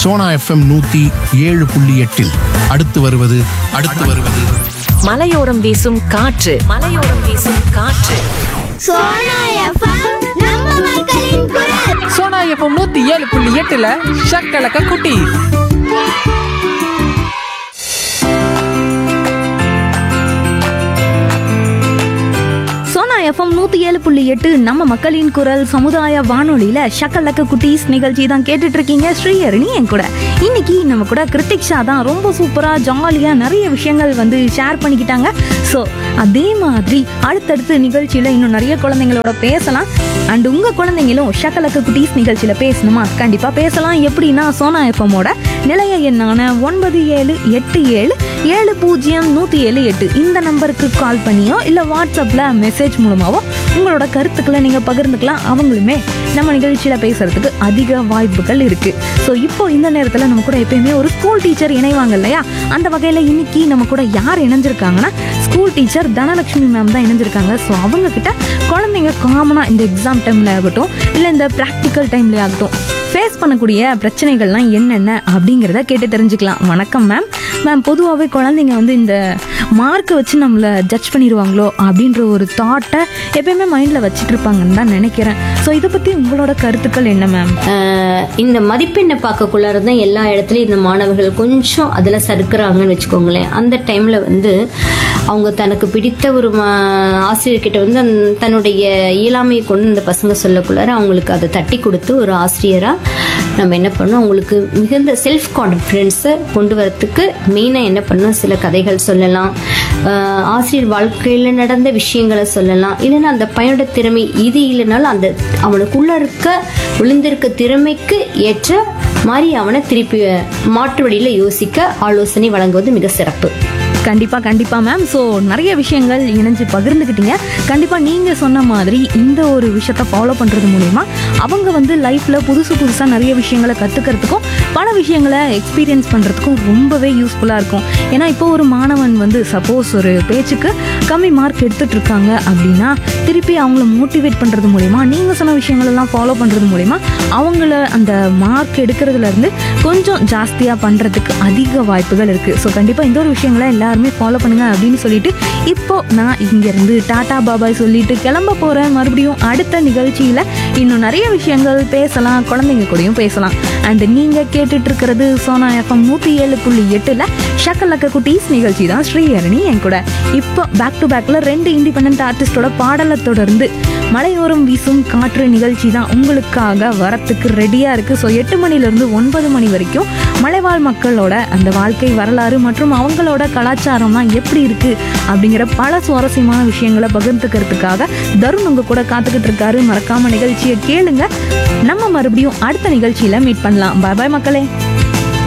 Sona FM நூத்தி ஏழு புள்ளி எட்டில் அடுத்து வருவது அடுத்து வருவது மலையோரம் வீசும் காற்று மலையோரம் வீசும் காற்று சோனா எஃப்எம் நம்ம மக்களின் குரல் சோனா எஃப்எம் நூத்தி ஏழு புள்ளி எட்டுல ஷக்கலக்க குட்டி சோனா எஃப்எம் நூத்தி ஏழு புள்ளி எட்டு நம்ம மக்களின் குரல் சமுதாய வானொலியில ஷக்கலக்க குட்டீஸ் நிகழ்ச்சி தான் கேட்டுட்டு இருக்கீங்க ஸ்ரீஹரணி என் கூட இன்னைக்கு நம்ம கூட கிருத்திக் ஷா தான் ரொம்ப சூப்பரா ஜாலியா நிறைய விஷயங்கள் வந்து ஷேர் பண்ணிக்கிட்டாங்க ஸோ அதே மாதிரி அடுத்தடுத்து நிகழ்ச்சியில இன்னும் நிறைய குழந்தைங்களோட பேசலாம் அண்ட் உங்க குழந்தைங்களும் ஷக்கலக்க குட்டீஸ் நிகழ்ச்சியில பேசணுமா கண்டிப்பா பேசலாம் எப்படின்னா சோனா எஃப்எம்மோட நிலைய எண்ணான ஒன்பது ஏழு எட்டு ஏழு ஏழு பூஜ்ஜியம் நூற்றி ஏழு எட்டு இந்த நம்பருக்கு கால் பண்ணியோ இல்லை வாட்ஸ்அப்பில் மெசேஜ் மூலமாவோ உங்களோட கருத்துக்களை நீங்கள் பகிர்ந்துக்கலாம் அவங்களுமே நம்ம நிகழ்ச்சியில் பேசுறதுக்கு அதிக வாய்ப்புகள் இருக்குது ஸோ இப்போ இந்த நேரத்தில் நம்ம கூட எப்பயுமே ஒரு ஸ்கூல் டீச்சர் இணைவாங்க இல்லையா அந்த வகையில் இன்னைக்கு நம்ம கூட யார் இணைஞ்சிருக்காங்கன்னா ஸ்கூல் டீச்சர் தனலட்சுமி மேம் தான் இணைஞ்சிருக்காங்க ஸோ அவங்க கிட்ட குழந்தைங்க காமனாக இந்த எக்ஸாம் டைமில் ஆகட்டும் இல்லை இந்த ப்ராக்டிக்கல் டைம்ல ஆகட்டும் ஃபேஸ் பண்ணக்கூடிய பிரச்சனைகள்லாம் என்னென்ன அப்படிங்கிறத கேட்டு தெரிஞ்சுக்கலாம் வணக்கம் மேம் மேம் பொதுவாகவே குழந்தைங்க வந்து இந்த மார்க்கை வச்சு நம்மளை ஜட்ஜ் பண்ணிடுவாங்களோ அப்படின்ற ஒரு தாட்டை எப்பயுமே மைண்டில் வச்சுட்டு இருப்பாங்கன்னு தான் நினைக்கிறேன் ஸோ இதை பற்றி உங்களோட கருத்துக்கள் என்ன மேம் ஆஹ் இந்த மதிப்பெண்ணை பார்க்கக்குள்ளார தான் எல்லா இடத்துலையும் இந்த மாணவர்கள் கொஞ்சம் அதில் சறுக்குறாங்கன்னு வச்சுக்கோங்களேன் அந்த டைமில் வந்து அவங்க தனக்கு பிடித்த ஒரு மா ஆசிரியர்கிட்ட வந்து அந்த- தன்னுடைய இயலாமையை கொண்டு இந்த பசங்க சொல்லக்குள்ளார அவங்களுக்கு அதை தட்டி கொடுத்து ஒரு ஆசிரியராக நம்ம என்ன பண்ணோம் அவங்களுக்கு மிகுந்த செல்ஃப் கான்ஃபிடென்ஸை கொண்டு வரத்துக்கு மெயினாக என்ன பண்ணோம் சில கதைகள் சொல்லலாம் ஆஹ் ஆசிரியர் வாழ்க்கையில் நடந்த விஷயங்களை சொல்லலாம் இல்லைன்னா அந்த பையனோட திறமை இது இல்லைனாலும் அந்த அவனுக்குள்ள இருக்க விழுந்திருக்க திறமைக்கு ஏற்ற மாதிரி அவனை திருப்பி மாற்று வழியில யோசிக்க ஆலோசனை வழங்குவது மிக சிறப்பு கண்டிப்பா கண்டிப்பா மேம் ஸோ நிறைய விஷயங்கள் இணைஞ்சு பகிர்ந்துக்கிட்டீங்க கண்டிப்பா நீங்க சொன்ன மாதிரி இந்த ஒரு விஷயத்த ஃபாலோ பண்றது மூலயமா அவங்க வந்து லைஃப்ல புதுசு புதுசா நிறைய விஷயங்களை கத்துக்கிறதுக்கும் பல விஷயங்களை எக்ஸ்பீரியன்ஸ் பண்றதுக்கும் ரொம்பவே யூஸ்ஃபுல்லா இருக்கும் ஏன்னா இப்போ ஒரு மாணவன் வந்து சப்போஸ் ஒரு பேச்சுக்கு கம்மி மார்க் எடுத்துட்டு இருக்காங்க அப்படின்னா திருப்பி அவங்கள மோட்டிவேட் பண்றது மூலயமா நீங்க சொன்ன விஷயங்கள் எல்லாம் ஃபாலோ பண்றது மூலயமா அவங்கள அந்த மார்க் எடுக்கிறதுல இருந்து கொஞ்சம் ஜாஸ்தியா பண்றதுக்கு அதிக வாய்ப்புகள் இருக்கு ஸோ கண்டிப்பா இந்த ஒரு விஷயங்களை எல்லாருமே ஃபாலோ பண்ணுங்க அப்படின்னு சொல்லிட்டு இப்போ நான் இங்க இருந்து டாடா பாபாய் சொல்லிட்டு கிளம்ப போறேன் மறுபடியும் அடுத்த நிகழ்ச்சியில இன்னும் நிறைய விஷயங்கள் பேசலாம் குழந்தைங்க கூடயும் பேசலாம் அண்ட் நீங்க கேட்டுட்டு இருக்கிறது சோனா எஃப்எம் நூத்தி ஏழு புள்ளி எட்டுல ஷக்கலக்க குட்டீஸ் நிகழ்ச்சி தான் ஸ்ரீஹரணி என் கூட இப்போ பேக் டு பேக்ல ரெண்டு இண்டிபெண்ட் ஆர்டிஸ்டோட பாடலை தொடர்ந்து மலையோரம் வீசும் காற்று நிகழ்ச்சி தான் உங்களுக்காக வரத்துக்கு ரெடியா இருக்கு ஸோ எட்டு மணில இருந்து ஒன்பது மணி வரைக்கும் மலைவாழ் மக்களோட அந்த வாழ்க்கை வரலாறு மற்றும் அவங்களோட கலாச்சாரம்லாம் எப்படி இருக்கு அப்படிங்கிற பல சுவாரஸ்யமான விஷயங்களை பகிர்ந்துக்கிறதுக்காக தருண் உங்க கூட காத்துக்கிட்டு இருக்காரு மறக்காம நிகழ்ச்சியை கேளுங்க நம்ம மறுபடியும் அடுத்த நிகழ்ச்சியில மீட் பண்ணலாம் பாய் பாய் மக்களே